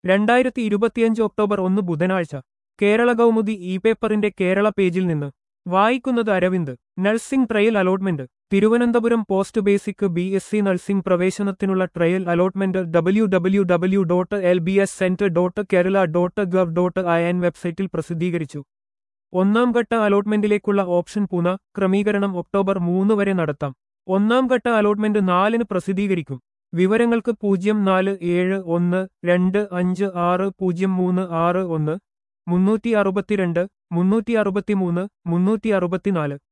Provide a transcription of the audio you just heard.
രണ്ടായിരത്തി ഇരുപത്തിയഞ്ച് ഒക്ടോബർ ഒന്ന് ബുധനാഴ്ച കേരള കൗമുദി ഇ പേപ്പറിന്റെ കേരള പേജിൽ നിന്ന് വായിക്കുന്നത് Aravind nursing trial allotment Thiruvananthapuram post basic B S C nursing പ്രവേശനത്തിനുള്ള trial allotment W W W dot L B S centre dot Kerala dot gov dot I N വെബ്സൈറ്റിൽ പ്രസിദ്ധീകരിച്ചു ഒന്നാം ഘട്ട അലോട്ട്മെന്റിലേക്കുള്ള ഓപ്ഷൻ പുന ക്രമീകരണം ഒക്ടോബർ മൂന്ന് വരെ നടത്താം ഒന്നാം ഘട്ട അലോട്ട്മെന്റ് നാലിന് പ്രസിദ്ധീകരിക്കും വിവരങ്ങൾക്ക് പൂജ്യം നാല് ഏഴ് ഒന്ന് രണ്ട് അഞ്ച് ആറ് പൂജ്യം മൂന്ന് ആറ് ഒന്ന് മുന്നൂറ്റി അറുപത്തിരണ്ട് മുന്നൂറ്റി അറുപത്തിമൂന്ന് മുന്നൂറ്റി അറുപത്തിനാല്